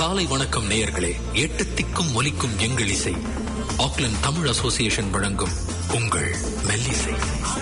காலை வணக்கம் நேயர்களே எட்டு திக்கும் ஒலிக்கும் எங்கள் இசை ஆக்லாந்து தமிழ் அசோசியேஷன் வழங்கும் உங்கள் மெல்லிசை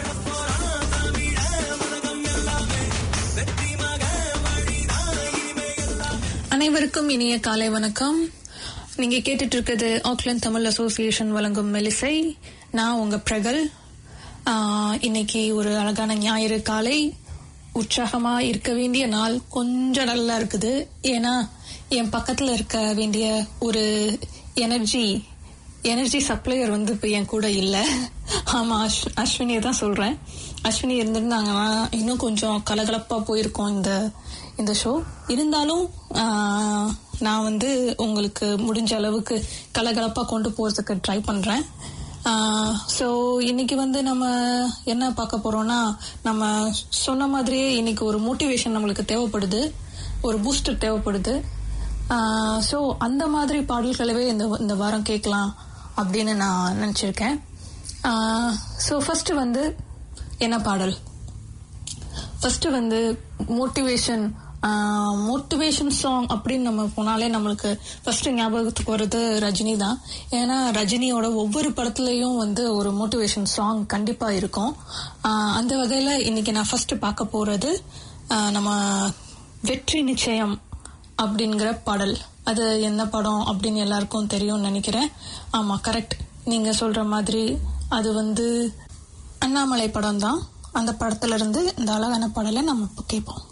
அனைவருக்கும் இனிய காலை வணக்கம் நீங்க கேட்டுட்டு இருக்கிறது ஆக்லாந்து தமிழ் அசோசியேஷன் வழங்கும் மெலிசை நான் உங்க பிரகல் ஆஹ், இன்னைக்கு ஒரு அழகான ஞாயிறு காலை உற்சாகமா இருக்க வேண்டிய நாள் கொஞ்சம் நல்லா இருக்குது ஏன்னா என் பக்கத்துல இருக்க வேண்டிய ஒரு எனர்ஜி எனர்ஜி சப்ளையர் வந்து இப்ப என் கூட இல்ல ஆமா அஸ்- அஸ்வினியை தான் சொல்றேன் அஸ்வினி இருந்திருந்தாங்கன்னா இன்னும் கொஞ்சம் கலகலப்பா போயிருக்கோம் இந்த இந்த ஷோ இருந்தாலும் ஆஹ், நான் வந்து உங்களுக்கு முடிஞ்ச அளவுக்கு கலகலப்பா கொண்டு போறதுக்கு ட்ரை பண்றேன் ஸோ இன்னைக்கு வந்து நம்ம என்ன பார்க்க போறோம்னா நம்ம சொன்ன மாதிரியே இன்னைக்கு ஒரு மோட்டிவேஷன் நம்மளுக்கு தேவைப்படுது ஒரு பூஸ்டர் தேவைப்படுது ஸோ அந்த மாதிரி பாடல்களவே இந்த இந்த வாரம் கேட்கலாம் அப்படின்னு நான் நினச்சிருக்கேன் ஸோ ஃபர்ஸ்ட் வந்து என்ன பாடல் ஃபர்ஸ்ட் வந்து மோட்டிவேஷன் மோட்டிவேஷன் சாங் அப்படின்னு நம்ம போனாலே நம்மளுக்கு ஃபர்ஸ்ட் ஞாபகத்துக்கு வர்றது ரஜினி தான் ஏன்னா ரஜினியோட ஒவ்வொரு படத்துலயும் வந்து ஒரு மோட்டிவேஷன் சாங் கண்டிப்பா இருக்கும் ஆஹ் அந்த வகையில இன்னைக்கு நான் ஃபர்ஸ்ட் பார்க்க போறது ஆஹ் நம்ம வெற்றி நிச்சயம் அப்படிங்கிற பாடல் அது என்ன படம் அப்படின்னு எல்லாருக்கும் தெரியும்னு நினைக்கிறேன் ஆமா கரெக்ட் நீங்க சொல்ற மாதிரி அது வந்து அண்ணாமலை படம் தான் அந்த படத்துல இருந்து இந்த அழகான பாடலை நம்ம இப்போ கேட்போம்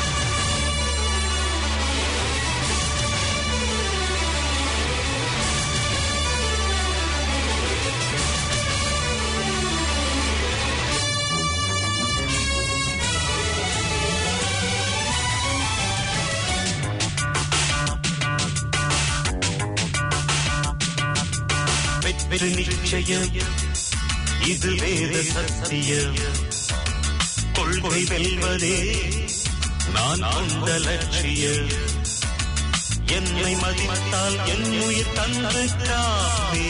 வெற்றி நிச்சயம் இது வேத சத்தியம் கொள்கை வெல்வதே நான் கொண்ட லட்சியம் என்னை மதித்தால் என் உயிர் தந்து காப்பே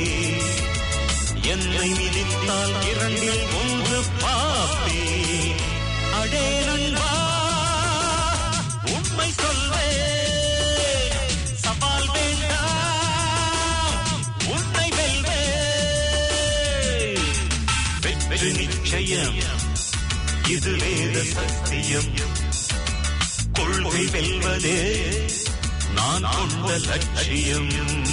என்னை மிதித்தால் இரண்டில் ஒன்று பாப்பே அடே நண்பா உண்மை சொல்வேன் சவால் வேண்டாம் உன்னை வெல்வேன் வெற்றி நிச்சயம் இது வேத சத்தியம் கொள்கை வெல்வதே நான் கொண்ட லட்சியம்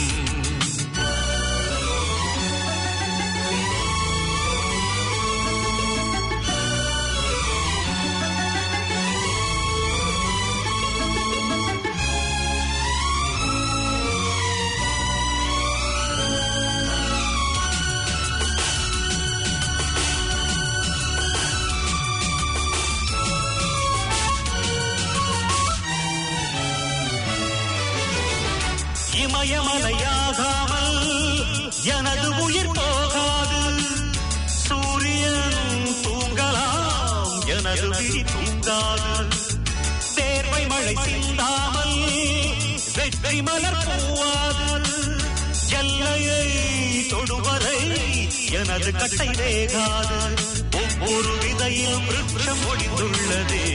இமயமலையாகாமல் எனது உயிர் போகாது சூரியன் தூங்கலாம் எனது விழி தூங்காது தேர்வை மழை சிந்தாமல் வெற்றி மலர் பூவாது எல்லையை தொடுவரை எனது கட்டை வேகாது ஒவ்வொரு விதையிலும் விருட்சம் ஒளிந்துள்ளதே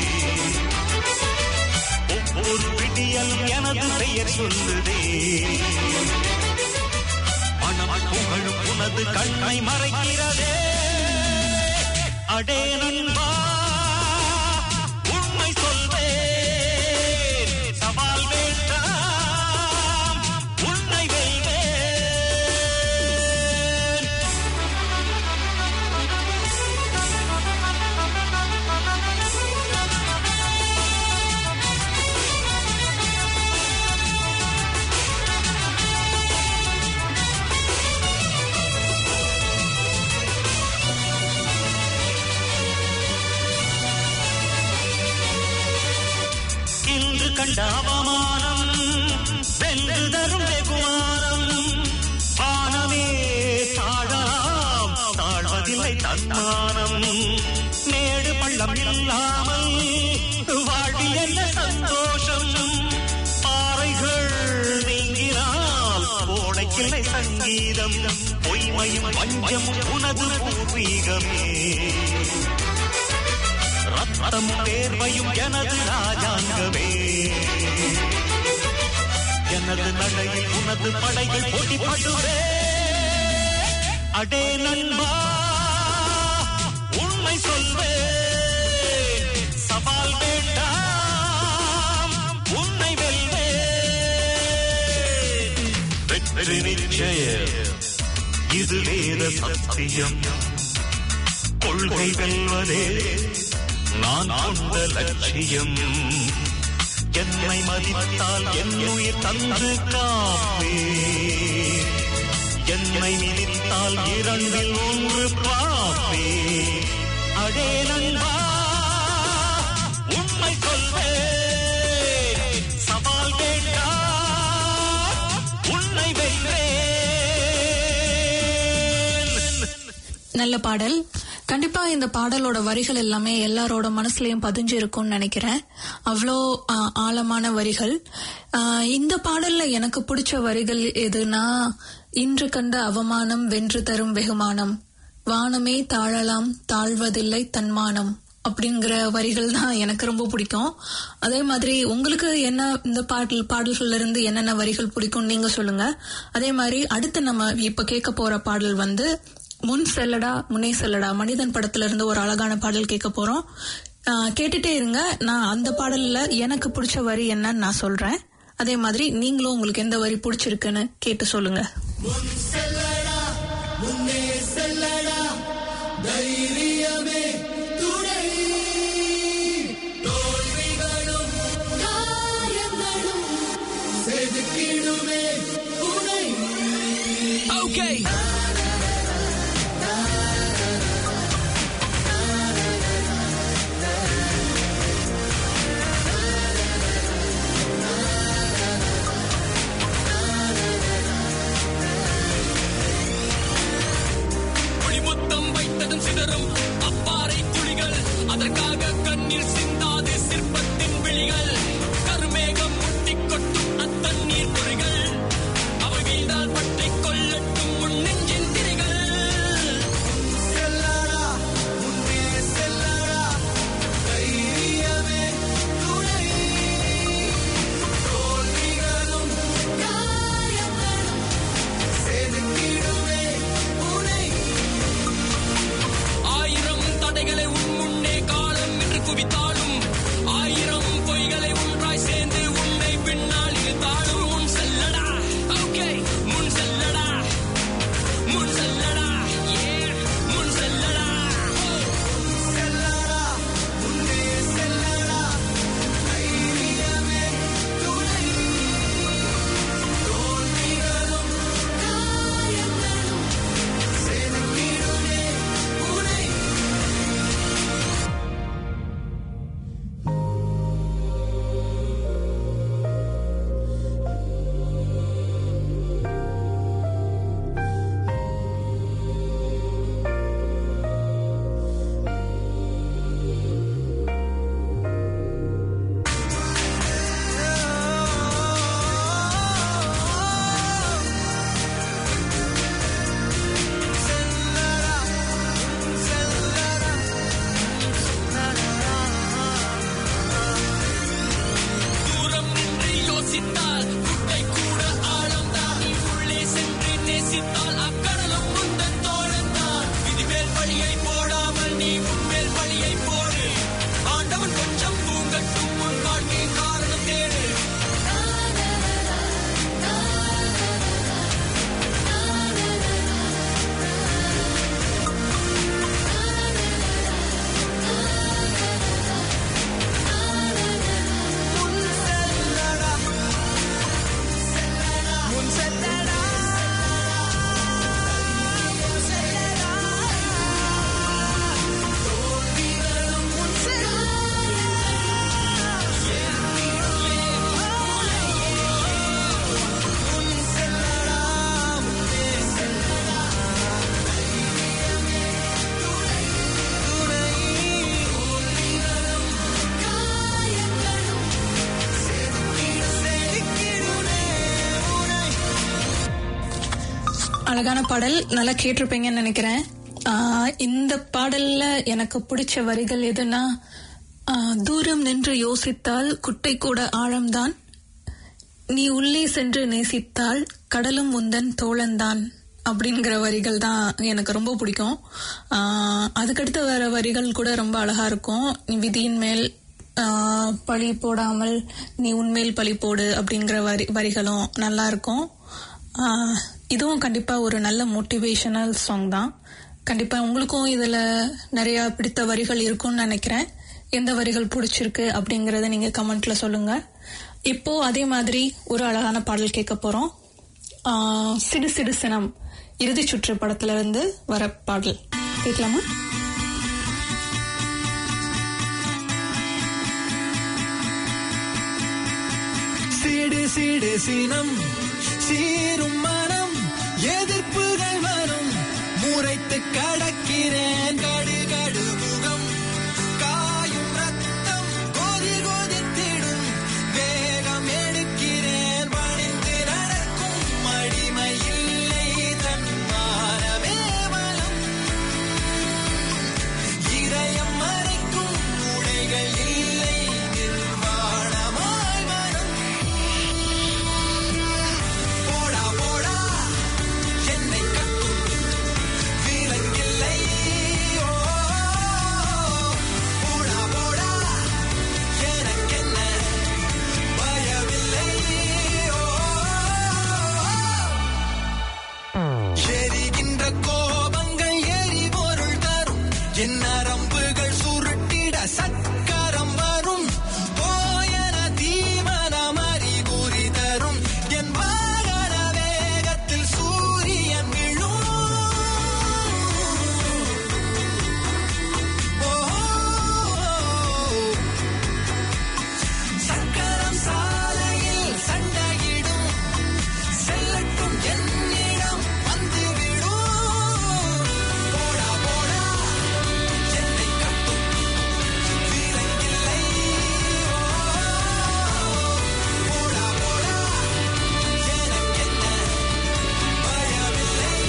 ஒவ்வொரு விடியல் எனது பெயர் சொல்லுதே மனம் புகழும் உனது கண்ணை மறைக்கிறதே அடே நண்பா உண்மை சொல்வேன் சவால் வேண்டாம் உன்னை வெல்வேன் இன்று கண்ட அவமானம் வென்று தரும் வெகுமானம் வானமே தாழலாம் தாழ்வதில்லை தன்மானம் மேடு பள்ளம் இல்லாமல் வாழ்வில் என்ன சந்தோஷம் பாறைகள் நீங்கினால் ஓடைக்கில்லை சங்கீதம் பொய்மையும் வஞ்சம் உனது பூர்வீகமே ரத்தம் தேர்வையும் எனது ராஜாங்கமே எனது நடையில் உனது படைகள் போட்டி படுவே அடே நண்பா உண்மை சொல்வே சவால் வேண்டாம் உன்னை வெல்வே வெற்றி நிச்சயம் இது வேத சத்தியம் கொள்கை வெல்வதே நான் கொண்ட லட்சியம் என்னை மதித்தால் என் உயிர் தந்து காப்பே என்னை மிதித்தால் இரண்டில் ஒன்று பாப்பே அடே நண்பா உண்மை சொல்வே சவால் வேண்டாம் உன்னை வெல்வேன் நல்ல பாடல் கண்டிப்பா இந்த பாடலோட வரிகள் எல்லாமே எல்லாரோட மனசுலயும் பதிஞ்சு இருக்கும்னு நினைக்கிறேன் அவ்வளோ ஆ, ஆழமான வரிகள் ஆ, இந்த பாடல்ல எனக்கு பிடிச்ச வரிகள் எதுனா இன்று கண்ட அவமானம் வென்று தரும் வெகுமானம் வானமே தாழலாம் தாழ்வதில்லை தன்மானம் அப்படிங்கிற வரிகள் தான் எனக்கு ரொம்ப பிடிக்கும் அதே மாதிரி உங்களுக்கு என்ன இந்த பாடல் பாடல்கள்ல இருந்து என்னென்ன வரிகள் பிடிக்கும் நீங்க சொல்லுங்க அதே மாதிரி அடுத்து நம்ம இப்ப கேட்க போற பாடல் வந்து முன் செல்லடா முன்னே செல்லடா மனிதன் படத்துல இருந்து ஒரு அழகான பாடல் கேட்க போறோம் ஆஹ் கேட்டுட்டே இருங்க நான் அந்த பாடல்ல எனக்கு பிடிச்ச வரி என்னன்னு நான் சொல்றேன் அதே மாதிரி நீங்களும் உங்களுக்கு எந்த வரி பிடிச்சிருக்குன்னு கேட்டு சொல்லுங்க புலிமுத்தம் வைத்ததும் சிதறும் அப்பாறை துளிகள் அதற்காக கண்ணீர் சிந்தாது சிற்பத்தின் விழிகள் கருமேகம் முட்டிக் கொட்டும் அத்தண்ணீர் பொறிகள் அவள் வீழ்ந்தால் பற்றிக் கொள்ளட்டும் உன் நெஞ்சின் திரைகள் ஆயிரம் தடைகளை உன் முன்னே காலம் என்று குவித்தாலும் ஆயிரம் பொய்களை ஒன்றாய் சேர்ந்து உன்னை பின்னால் இழுத்தாலும் முன் செல்லடா ஓகே முன் செல்லடா முன் செல்லடா ஏ முன் செல்லடா தூரம் நின்று யோசித்தால் குட்டை கூட ஆழம்தான் நீ உள்ளே சென்று நேசித்தால் அக்கடலும் முந்தன் தோழந்தான் விதிமேல் வழியை போடாமல் நீ உன்மேல் வழியை போடு ஆண்டவன் கொஞ்சம் தூங்கட்டும் உன் வாழ்க்கை காரணம் தேடு அழகான பாடல் நல்லா கேட்டிருப்பீங்கன்னு நினைக்கிறேன் ஆஹ் இந்த பாடல்ல எனக்கு பிடிச்ச வரிகள் எதுனா ஆஹ் தூரம் நின்று யோசித்தால் குட்டை கூட ஆழம்தான் நீ உள்ளே சென்று நேசித்தால் கடலும் உந்தன் தோழன்தான் அப்படிங்கிற வரிகள் தான் எனக்கு ரொம்ப பிடிக்கும் ஆஹ் அதுக்கடுத்து வர வரிகள் கூட ரொம்ப அழகா இருக்கும் நீ விதியின் மேல் ஆஹ் பழி போடாமல் நீ உன்மேல் பழி போடு அப்படிங்கிற வரி வரிகளும் நல்லா இருக்கும் ஆஹ் இதுவும் கண்டிப்பா ஒரு நல்ல மோட்டிவேஷனல் சாங் தான் கண்டிப்பா உங்களுக்கும் இதுல நிறைய பிடித்த வரிகள் இருக்கும்னு நினைக்கிறேன் எந்த வரிகள் பிடிச்சிருக்கு அப்படிங்கறத நீங்க கமெண்ட்ல சொல்லுங்க இப்போ அதே மாதிரி ஒரு அழகான பாடல் கேட்க போறோம் ஆஹ் சிடு சிடு சினம் இறுதி சுற்று படத்துல இருந்து வர பாடல் கேட்கலாமா சிடு சிடு சினம் சீரும் மனம் எதிர்ப்புகள் வரும் முறைத்து கடக்கிறேன் கடு கடு முகம் காயும் ரத்தம் கொதி கொதித்திடும் வேகம் எடுக்கிறேன் பணிந்து நடக்கும் அடிமை இல்லை தன்மானமே பலம் இதயம் மறைக்கும் உடைகள் இல்லை நிர்வாணமாய் மனம் போடா போடா என்னை கட்டும் விலங்கில்லை ஓ போடா போடா எனக்கென்ன பயமில்லை ஓ எரிகின்ற கோபங்கள் எரிபொருள் தரும் என் நரம்புகள் சுருட்டிட சக்கரம் வரும் போயன தீமனம் அறிகுறி தரும் என் வாகன வேகத்தில் சூரியன் விழும் ஓ சக்கரம் சாலையில் சண்டையிடும் செல்லட்டும் என்னிடம் வந்து விடும் போடா போடா என்னை கட்டும் வீரங்கில்லை போடா போடா எனக்கென்ன பயமில்லை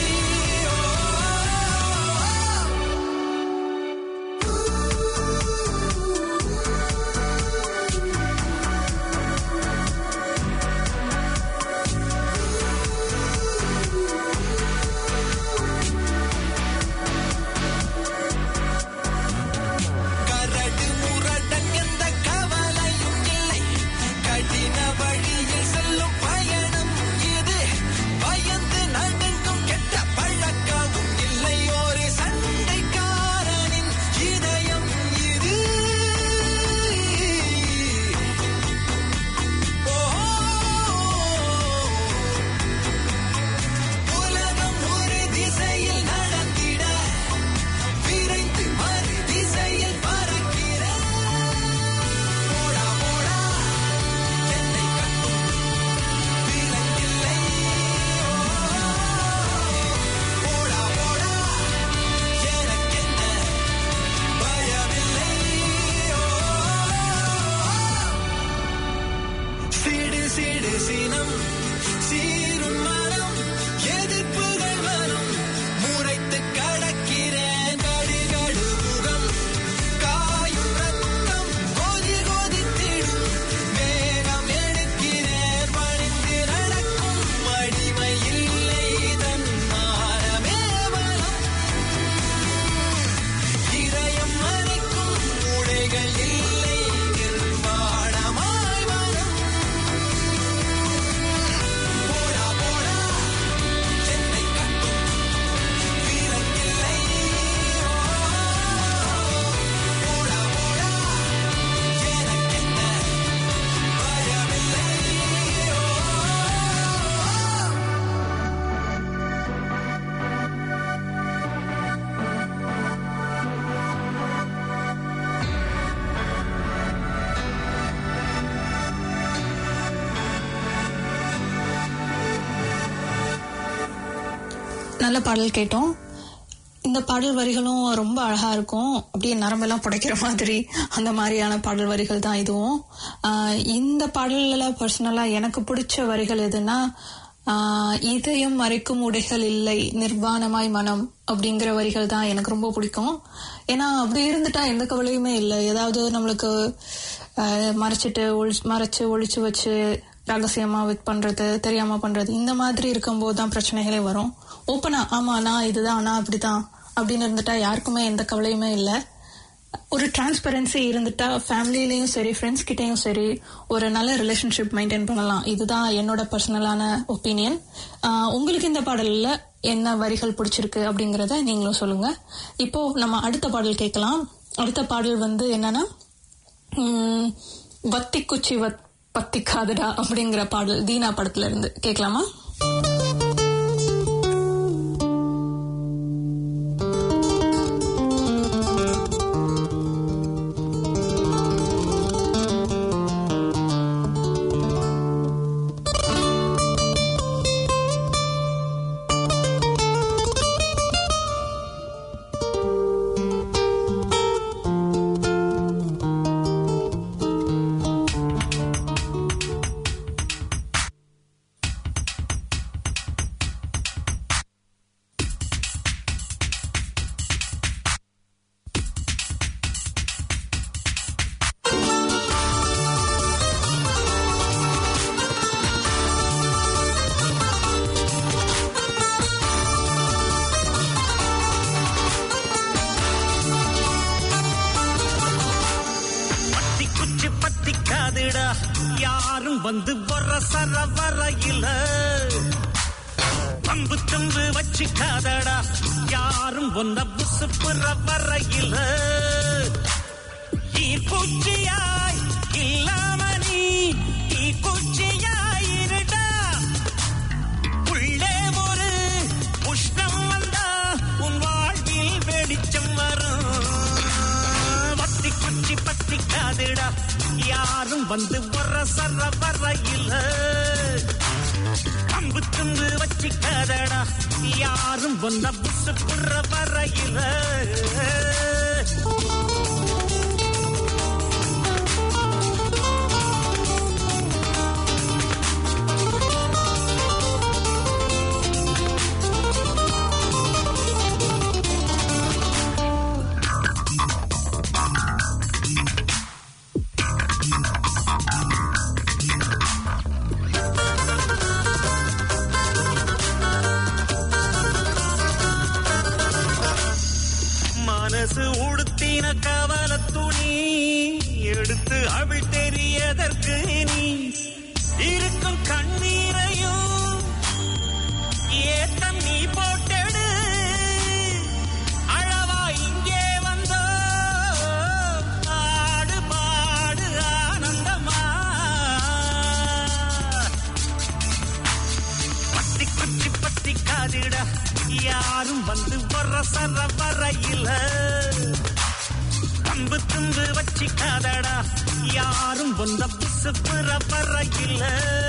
கரடு முரடன் எந்த கவலையும் இல்லை கடின வழியில் செல்லும் பயணம் இது பயந்து நடுங்கும் கெட்ட பழக்கமும் இல்லை ஒரு சண்டைக்காரனின் இதயம் இது உலகம் ஒரு திசையில் நடந்திட விரைந்து மறு திசையில் பறக்கிற போடா போடா என்னை கட்டும் விலங்கில்லை போடா போடா எனக்கென்ன பயமில்லை சிடு சிடு சினம் சீரும் மனம் எதிர்ப்புகள் வரும் முறைத்து கடக்கிறேன் கடு கடு முகம் காயும் ரத்தம் கொதி கொதித்திடும் வேகம் எடுக்கிறேன் பணிந்து நடக்கும் அடிமை இல்லை தன்மானமே பலம் இதயம் மறைக்கும் உடைகள் இல்லை நிர்வாணமாய் வரும் போடா போடா என்னை கட்டும் வீரங்கில்லை போடா போடா எனக்கென்ன பயமில்லை நல்ல பாடல் கேட்டோம் இந்த பாடல் வரிகளும் ரொம்ப அழகா இருக்கும் அப்படியே நரம்பெல்லாம் புடைக்கிற மாதிரி அந்த மாதிரியான பாடல் வரிகள் தான் இதுவும் ஆஹ் இந்த பாடல்ல பர்சனலா எனக்கு பிடிச்ச வரிகள் எதுன்னா ஆஹ் இதயம் மறைக்கும் உடைகள் இல்லை நிர்வாணமாய் மனம் அப்படிங்கிற வரிகள் தான் எனக்கு ரொம்ப பிடிக்கும் ஏன்னா அப்படி இருந்துட்டா எந்த கவலையுமே இல்லை ஏதாவது நம்மளுக்கு ஆஹ் மறைச்சிட்டு ஒளி மறைச்சு ஒளிச்சு வச்சு ரகசியமா வித் பண்றது தெரியாம பண்றது இந்த மாதிரி இருக்கும்போது தான் பிரச்சனைகளே வரும் ஓப்பனா ஆமா நான் இதுதான் நான் அப்படிதான் அப்படின்னு இருந்துட்டா யாருக்குமே எந்த கவலையுமே இல்லை ஒரு டிரான்ஸ்பரன்சி இருந்துட்டா ஃபேமிலிலையும் சரி ஃப்ரெண்ட்ஸ் கிட்டயும் சரி ஒரு நல்ல ரிலேஷன்ஷிப் மெயின்டைன் பண்ணலாம் இதுதான் என்னோட பர்சனலான ஒப்பீனியன் உங்களுக்கு இந்த பாடல்ல என்ன வரிகள் பிடிச்சிருக்கு அப்படிங்கறத நீங்களும் சொல்லுங்க இப்போ நம்ம அடுத்த பாடல் கேட்கலாம் அடுத்த பாடல் வந்து என்னன்னா உம், வத்தி குச்சி வத் பத்திக்காதுடா அப்படிங்கிற பாடல் தீனா படத்துல இருந்து கேட்கலாமா பத்தி குச்சி பத்திக்காதுடா யாரும் வந்து வர சர வரையில பம்பு தம்பு வச்சுக்காதடா யாரும் ஒன்ன புசுப்புற வரையில பூச்சியாய் இல்லாம நீ தீ குச்சியாயிருடா உள்ளே ஒரு உஷ்ணம் வந்தா உன் வாழ்வில் வெளிச்சம் வரும் வத்தி குச்சி பத்திக்காதுடா யாரும் வந்து வர சர வரையில அம்பு துண்டு வச்சிக்காதடா யாரும் வந்த புசு புற வரையில மனசு உடுத்தின கவல துணி எடுத்து அவள் தெரியதற்கு நீ இருக்கும் கண்ணீரையும் ஏத்தம் நீ போட்டெடு அழவா இங்கே வந்தோ ஆடு பாடு ஆனந்தமா பத்தி குச்சி பத்தி காதிட யாரும் வந்து வர சர வரையில கம்பு தும்பு வச்சிக்காதடா யாரும் வந்த புசு புற வரையில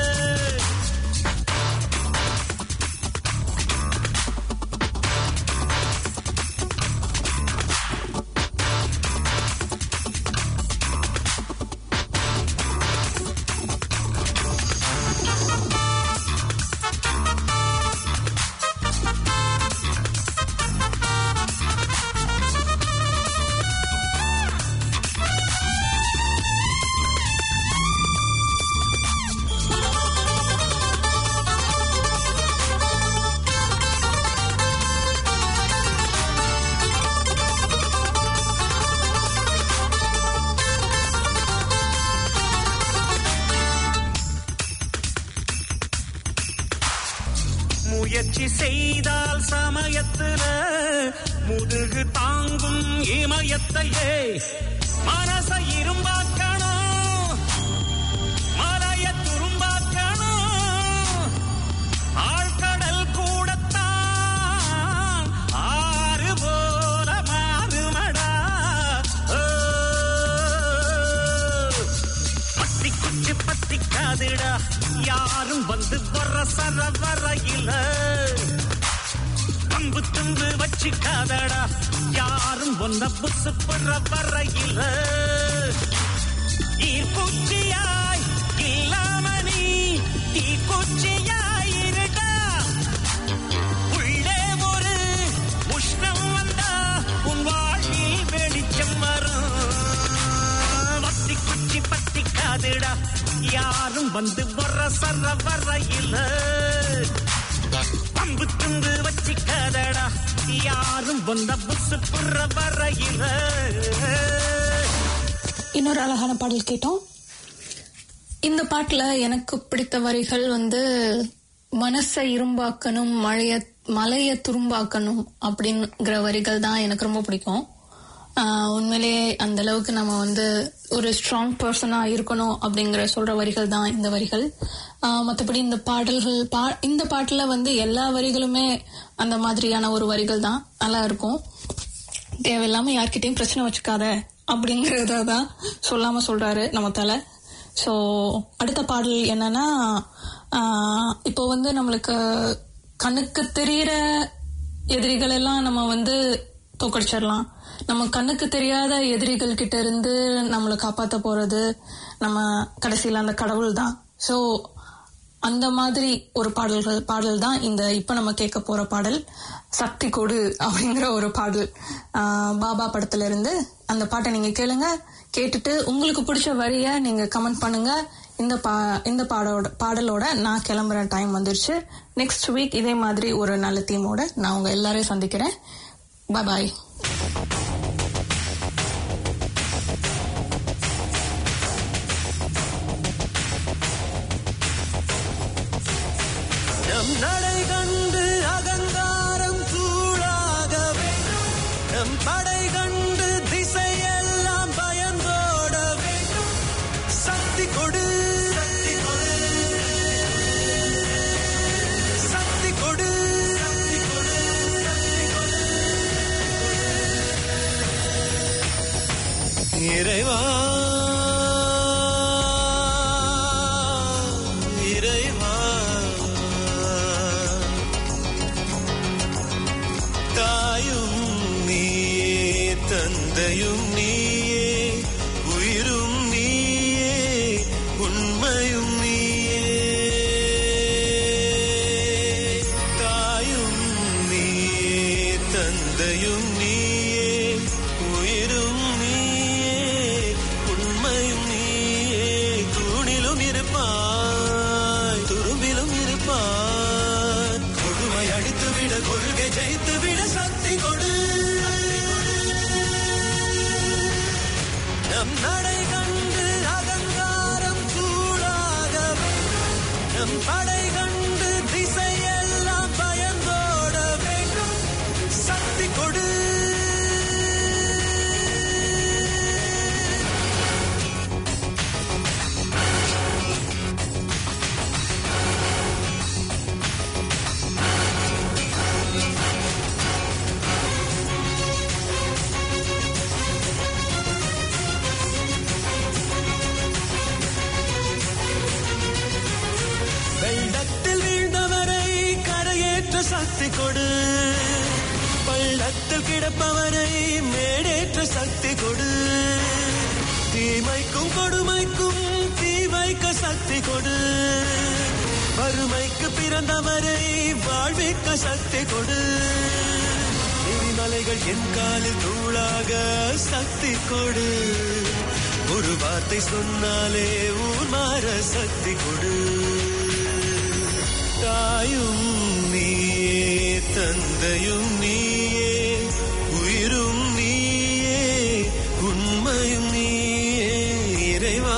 முயற்சி செய்தால் சமயத்துல முதுகு தாங்கும் இமயத்தையே மனச இரும்பாக்கணும் மலைய துரும்பாக்கணும் ஆழ்கடல் கூடத்தான் ஆறு போல மாறுமடா ஓ. பத்தி குச்சி பத்தி காதுடா யாரும் வந்து வர சர வரையில அம்பு தும்பு வச்சிக்காதடா யாரும் ஒன்ன புசு புற வரையில ஈர்ப்பூச்சியாய் இல்லாம நீ தீ குச்சியாயிருடா உள்ளே ஒரு உஷ்ணம் வந்தா உன் வாழ்வில் வெளிச்சம் வரும் வத்தி குச்சி பத்தி காது காதுடா யாரும் வந்து வர சர வரையில பம்பு துண்டு வச்சிக்காதடா யாரும் வந்த புசு புற வரையில இன்னொரு அழகான பாடல் கேட்டோம் இந்த பாட்டுல எனக்கு பிடித்த வரிகள் வந்து மனசை இரும்பாக்கணும் மழைய மலைய துரும்பாக்கணும் அப்படிங்கிற வரிகள் தான் எனக்கு ரொம்ப பிடிக்கும் ஆஹ் உண்மையிலேயே அந்த அளவுக்கு நம்ம வந்து ஒரு ஸ்ட்ராங் பர்சனா இருக்கணும் அப்படிங்கிற சொல்ற வரிகள் தான் இந்த வரிகள் ஆஹ் மத்தபடி இந்த பாடல்கள் பா இந்த பாட்டுல வந்து எல்லா வரிகளுமே அந்த மாதிரியான ஒரு வரிகள் தான் நல்லா இருக்கும் தேவையில்லாம யார்கிட்டயும் பிரச்சனை வச்சுக்காத அப்படிங்கறத தான் சொல்லாம சொல்றாரு நம்ம தலை ஸோ அடுத்த பாடல் என்னன்னா ஆஹ் இப்போ வந்து நம்மளுக்கு கண்ணுக்கு தெரியிற எதிரிகள் எல்லாம் நம்ம வந்து தோக்கடிச்சிடலாம் நம்ம கண்ணுக்கு தெரியாத எதிரிகள் கிட்ட இருந்து நம்மளை காப்பாத்த போறது நம்ம கடைசியில அந்த கடவுள் தான் ஸோ அந்த மாதிரி ஒரு பாடல்கள் பாடல் தான் இந்த இப்ப நம்ம கேட்க போற பாடல் சக்தி கொடு அப்படிங்கிற ஒரு பாடல் ஆஹ் பாபா படத்துல இருந்து அந்த பாட்டை நீங்க கேளுங்க கேட்டுட்டு உங்களுக்கு பிடிச்ச வரிய நீங்க கமெண்ட் பண்ணுங்க இந்த பா இந்த பாடோட பாடலோட நான் கிளம்புற டைம் வந்துருச்சு நெக்ஸ்ட் வீக் இதே மாதிரி ஒரு நல்ல தீமோட நான் உங்க எல்லாரையும் சந்திக்கிறேன் பாய் பாய் நம் நடை கண்டு அகங்காரம் சூழாக வேண்டும் நம் படை கண்டு திசையெல்லாம் பயந்தோட வேண்டும் சக்தி கொடு சக்தி கொடு சக்தி கொடு சக்தி கொடு சக்தி கொடு இறைவா இறைவா தாயும் நீயே தந்தையும் நீயே உயிரும் நீயே உண்மையும் நீயே தாயும் நீயே தந்தையும் நீயே உயிரும் நீயே உண்மையும் நீயே தூணிலும் இருப்பாய் துரும்பிலும் இருப்பாய் கொடுமை அடித்து விட கொள்கை ஜெயித்து விட சக்தி கொடு நம் நடை கண்டு அகங்காரம் சூடாக வேண்டும் நம் படை கண்டு திசையெல்லாம் பயந்தோட வேண்டும் சக்தி கொடு வெள்ளத்தில் வீழ்ந்தவரை கரையேற்ற சக்தி கொடு பள்ளத்தில் கிடப்பவரை மேடேற்ற சக்தி கொடு தீமைக்கும் கொடுமைக்கும் தீ வைக்க சக்தி கொடு வறுமைக்கு பிறந்தவரை வாழ்விக்க சக்தி கொடு எரிமலைகள் என் காலில் தூளாக சக்தி கொடு ஒரு வார்த்தை சொன்னாலே ஊர் மாற சக்தி கொடு தாயும் நீயே தந்தையும் நீயே உயிரும் நீயே உண்மையும் நீயே இறைவா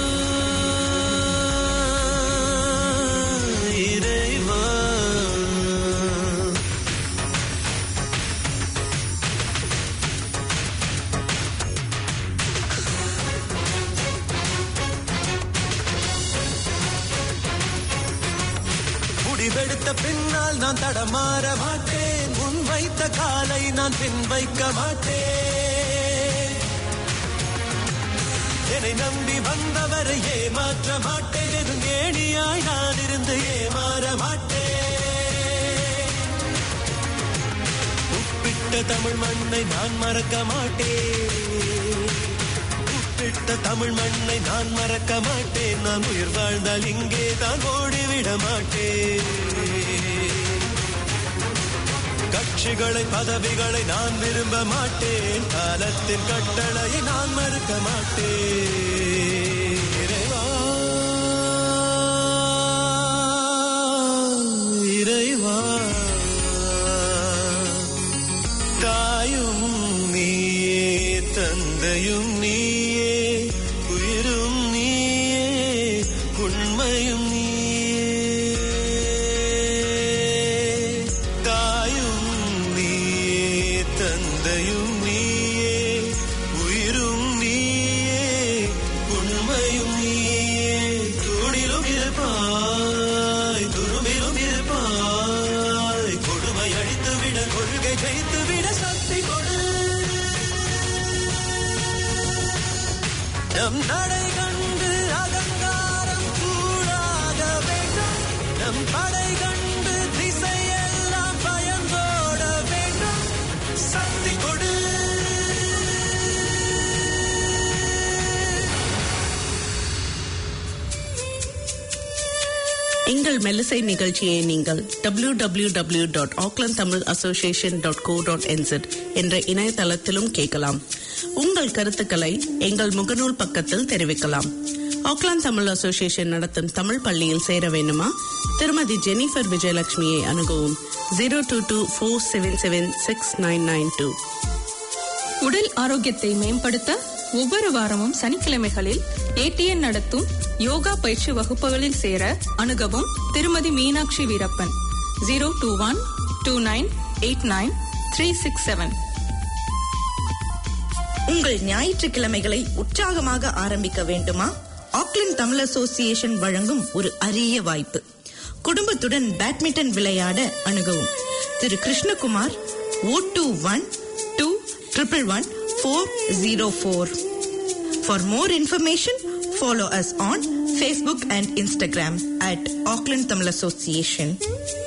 இறைவா முடிவெடுத்த பின்னால் நான் தடமாற மாட்டேன் முன் வைத்த காலை நான் பின் வைக்க மாட்டேன் என்னை நம்பி வந்தவரை ஏமாற்ற மாட்டேன் எனும் ஏணியாய் நான் இருந்து ஏமாற மாட்டேன் உப்பிட்ட தமிழ் மண்ணை நான் மறக்க மாட்டேன் உப்பிட்ட தமிழ் மண்ணை நான் மறக்க மாட்டேன் நான் உயிர் வாழ்ந்தால் இங்கே தான் ஓடிவிட மாட்டேன் கட்சிகளை பதவிகளை நான் விரும்ப மாட்டேன் காலத்தின் கட்டளையை நான் மறுக்க மாட்டேன் இறைவா கண்டு அகங்காரம் கூடாக வேண்டும் நம் படை கண்டு திசையெல்லாம் பயந்தோட வேண்டும் சக்தி கொடு எங்கள் மெல்லிசை நிகழ்ச்சியை நீங்கள் W W W dot Auckland Tamil association dot co dot N Z என்ற இணையதளத்திலும் கேட்கலாம் உங்கள் கருத்துக்களை எங்கள் முகநூல் பக்கத்தில் தெரிவிக்கலாம் ஆக்லாந்து தமிழ் அசோசியேஷன் நடத்தும் தமிழ் பள்ளியில் சேர வேண்டுமா திருமதி ஜெனிஃபர் விஜயலட்சுமியை அணுகவும் zero two two four seven seven six nine nine two உடல் ஆரோக்கியத்தை மேம்படுத்த ஒவ்வொரு வாரமும் சனிக்கிழமைகளில் ஏடிஎன் நடத்தும் யோகா பயிற்சி வகுப்புகளில் சேர அணுகவும் திருமதி Meenakshi Veerappan zero two one two nine eight nine three six seven உங்கள் ஞாயிற்றுக்கிழமைகளை உற்சாகமாக ஆரம்பிக்க வேண்டுமா ஆக்லாந்து தமிழ் அசோசியேஷன் வழங்கும் ஒரு அரிய வாய்ப்பு குடும்பத்துடன் பேட்மிண்டன் விளையாட அணுகவும் திரு Krishnakumar O two one two triple one four zero four for more information follow us on Facebook and Instagram at Auckland Tamil association